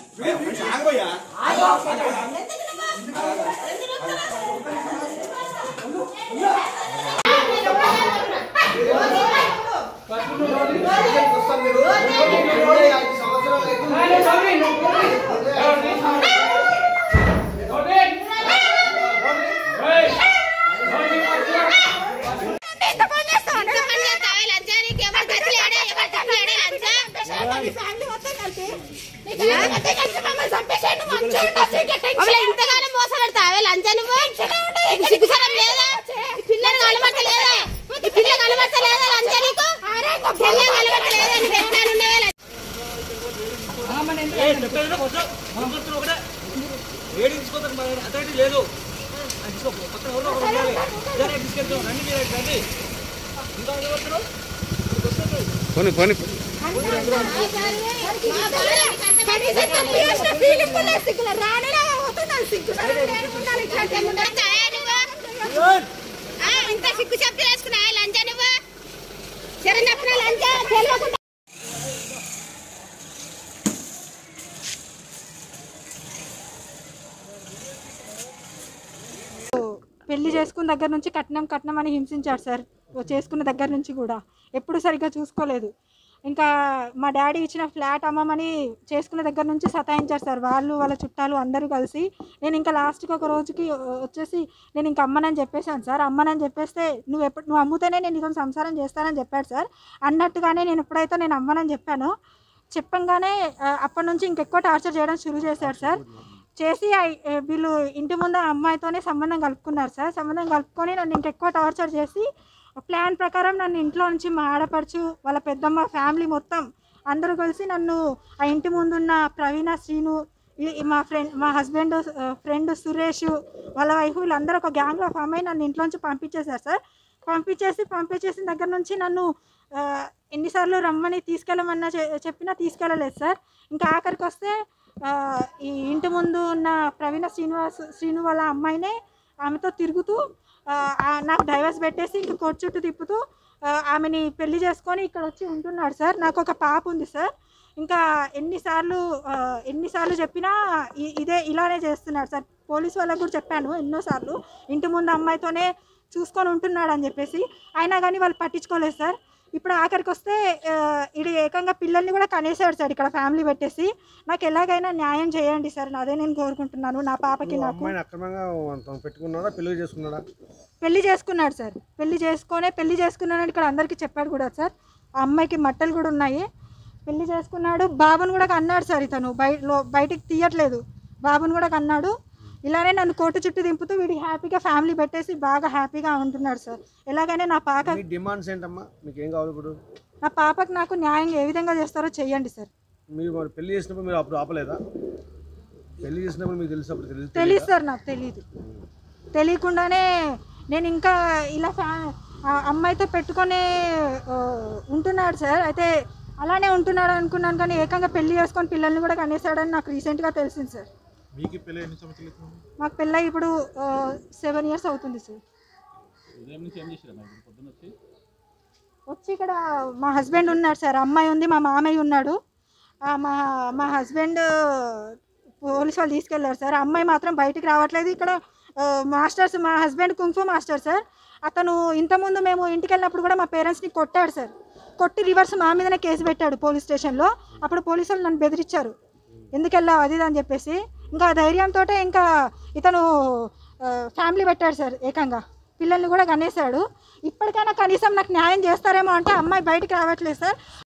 ఇంతకాలం మోసం పెడతావే లంచా నువ్వు నీకు సిగ్గుసరం లేదా పిల్లలు కలబట్టలేదా ఈ పిల్ల కలబట్టలేదా లంచా నీకు పిల్ల కలబట్టలేదా నీకు ఎట్లా ఉండవే ఏడించుకోతారు మరి అథారిటీ లేదు అది తీసుకో పక్కన ఎవరో ఒకరు ఉండాలి ఇద్దరే తీసుకెళ్తాం రండి మీరు ఇటు రండి ఇంకా ఎవరు పోనీ పోనీ ఇంత సిగ్గు చెప్తే వేసుకున్నా లంచా నువ్వు సరే నప్పుడు లంచా తెలియకుండా పెళ్లి చేసుకున్న దగ్గర నుంచి కట్నం కట్నం అని హింసించాడు సార్ ఓ చేసుకున్న దగ్గర నుంచి కూడా ఎప్పుడు సరిగ్గా చూసుకోలేదు ఇంకా మా డాడీ ఇచ్చిన ఫ్లాట్ అమ్మమని చేసుకున్న దగ్గర నుంచి సతాయించారు సార్ వాళ్ళు వాళ్ళ చుట్టాలు అందరూ కలిసి నేను ఇంకా లాస్ట్కి ఒక రోజుకి వచ్చేసి నేను ఇంకా అమ్మనని చెప్పేశాను సార్ అమ్మనని చెప్పేస్తే నువ్వు ఎప్పుడు నువ్వు అమ్ముతేనే నేను నీతో సంసారం చేస్తానని చెప్పాడు సార్ అన్నట్టుగానే నేను ఎప్పుడైతే నేను అమ్మనని చెప్పానో చెప్పంగానే ఆ, అప్పటి నుంచి ఇంకెక్కువ టార్చర్ చేయడం షురూ చేశాడు సార్ చేసి ఆ- ఏ, వీళ్ళు ఇంటి ముందు ఆ అమ్మాయితోనే సంబంధం కలుపుకున్నారు సార్ సంబంధం కలుపుకొని నన్ను ఇంకెక్కువ టార్చర్ చేసి ప్లాన్ ప్రకారం నన్ను ఇంట్లో నుంచి మా ఆడపడుచు వాళ్ళ పెద్దమ్మ ఫ్యామిలీ మొత్తం అందరూ కలిసి నన్ను ఆ ఇంటి ముందున్న ప్రవీణ శ్రీను ఈ- ఈ మా ఫ్రెండ్ మా హస్బెండ్ ఫ్రెండ్ సురేష్ వాళ్ళ వైఫ్ వీళ్ళందరూ ఒక గ్యాంగ్లో ఫామ్ అయి నన్ను ఇంట్లోంచి పంపించేశారు సార్ పంపించేసి పంపించేసిన దగ్గర నుంచి నన్ను ఆ, ఎన్నిసార్లు రమ్మని తీసుకెళ్ళమన్నా చె- చెప్పినా తీసుకెళ్ళలేదు సార్ ఇంకా ఆఖరికి వస్తే ఆ, ఈ ఇంటి ముందు ఉన్న ప్రవీణ శ్రీనివాస్ శ్రీను వాళ్ళ అమ్మాయినే ఆమెతో తిరుగుతూ ఆ, ఆ, నాకు డైవర్స్ పెట్టేసి ఇంక కోర్టు చుట్టూ తిప్పుతూ ఆ, ఆమెని పెళ్లి చేసుకొని ఇక్కడ వచ్చి ఉంటున్నాడు సార్ నాకు ఒక పాప ఉంది సార్ ఇంకా ఎన్నిసార్లు ఆ, ఎన్నిసార్లు చెప్పినా ఇ- ఇదే ఇలానే చేస్తున్నాడు సార్ పోలీస్ వాళ్ళకు కూడా చెప్పాను ఎన్నోసార్లు ఇంటి ముందు అమ్మాయితోనే చూసుకొని ఉంటున్నాడు అని చెప్పేసి అయినా కానీ వాళ్ళు పట్టించుకోలేదు సార్ ఇప్పుడు ఆఖరికి వస్తే ఆ, ఇది ఏకంగా పిల్లల్ని కూడా కనేసాడు సార్ ఇక్కడ ఫ్యామిలీ పెట్టేసి నాకు ఎలాగైనా న్యాయం చేయండి సార్ అదే నేను కోరుకుంటున్నాను నా పాపకి నువ్వు నాకు అమ్మాయిని అక్రమంగా తను పెట్టుకున్నాడా పెళ్లి చేసుకున్నాడా పెళ్లి చేసుకున్నాడు సార్ పెళ్లి చేసుకొనే పెళ్లి చేసుకున్నానని ఇక్కడ అందరికీ చెప్పాడు కూడా సార్ ఆ అమ్మాయికి మట్టలు కూడా ఉన్నాయి పెళ్లి చేసుకున్నాడు బాబుని కూడా కన్నాడు సార్ ఇతను బయ లో- బయటికి తీయట్లేదు బాబుని కూడా కన్నాడు ఇలానే నన్ను కోర్టు చుట్టూ దింపుతూ వీడికి హ్యాపీగా ఫ్యామిలీ పెట్టేసి బాగా హ్యాపీగా ఉంటున్నాడు సార్ ఎలాగైనా నా పాప మీ డిమాండ్స్ ఏంటమ్మా మీకు ఏం కావాలి ఇప్పుడు నా పాపకు నాకు న్యాయం ఏ విధంగా చేస్తారో చెయ్యండి సార్ మీరు మరి పెళ్లి చేసినప్పుడు మీరు అప్పుడు ఆపలేదా పెళ్లి చేసినప్పుడు మీకు తెలుసు అప్పుడు తెలుసు తెలియదు సార్ నాకు తెలియదు తెలియకుండానే నేను ఇంకా ఇలా ఫ్యా ఆ అమ్మాయితో పెట్టుకొని ఆ, ఉంటున్నాడు సార్ అయితే అలానే ఉంటున్నాడు అనుకున్నాను కానీ ఏకంగా పెళ్లి చేసుకొని పిల్లల్ని కూడా కనేసాడని నాకు రీసెంట్గా తెలిసింది సార్ మీకు పెళ్ళి ఎన్ని సంవత్సరాలు అవుతుంది? మాకు పెళ్ళై ఇప్పుడు సెవెన్ ఇయర్స్ అవుతుంది సార్ ఉదయం నుంచి ఏం చేసిరా మరి ఇప్పుడు పొద్దున్న వచ్చి వచ్చి ఇక్కడ మా హస్బెండ్ ఉన్నాడు సార్ అమ్మాయి ఉంది మా మామయ్య ఉన్నాడు ఆ, మా మా హస్బెండ్ పోలీస్ వాళ్ళు తీసుకెళ్లారు సార్ అమ్మాయి మాత్రం బయటికి రావట్లేదు ఇక్కడ ఆ, మాస్టర్స్ మా హస్బెండ్ కుంఫు మాస్టర్ సార్ అతను ఇంతకుముందు మేము ఇంటికి వెళ్ళినప్పుడు కూడా మా పేరెంట్స్ని కొట్టాడు సార్ కొట్టి రివర్స్ మా మీదనే కేసు పెట్టాడు పోలీస్ స్టేషన్లో అప్పుడు పోలీసు వాళ్ళు నన్ను బెదిరించారు ఎందుకు వెళ్ళావు అది ఇది అని చెప్పేసి ఇంకా ఆ ధైర్యంతో ఇంకా ఇతను ఫ్యామిలీ పెట్టాడు సార్ ఏకంగా పిల్లల్ని కూడా కనేసాడు ఇప్పటికైనా కనీసం నాకు న్యాయం చేస్తారేమో అంటే అమ్మాయి బయటికి రావట్లేదు సార్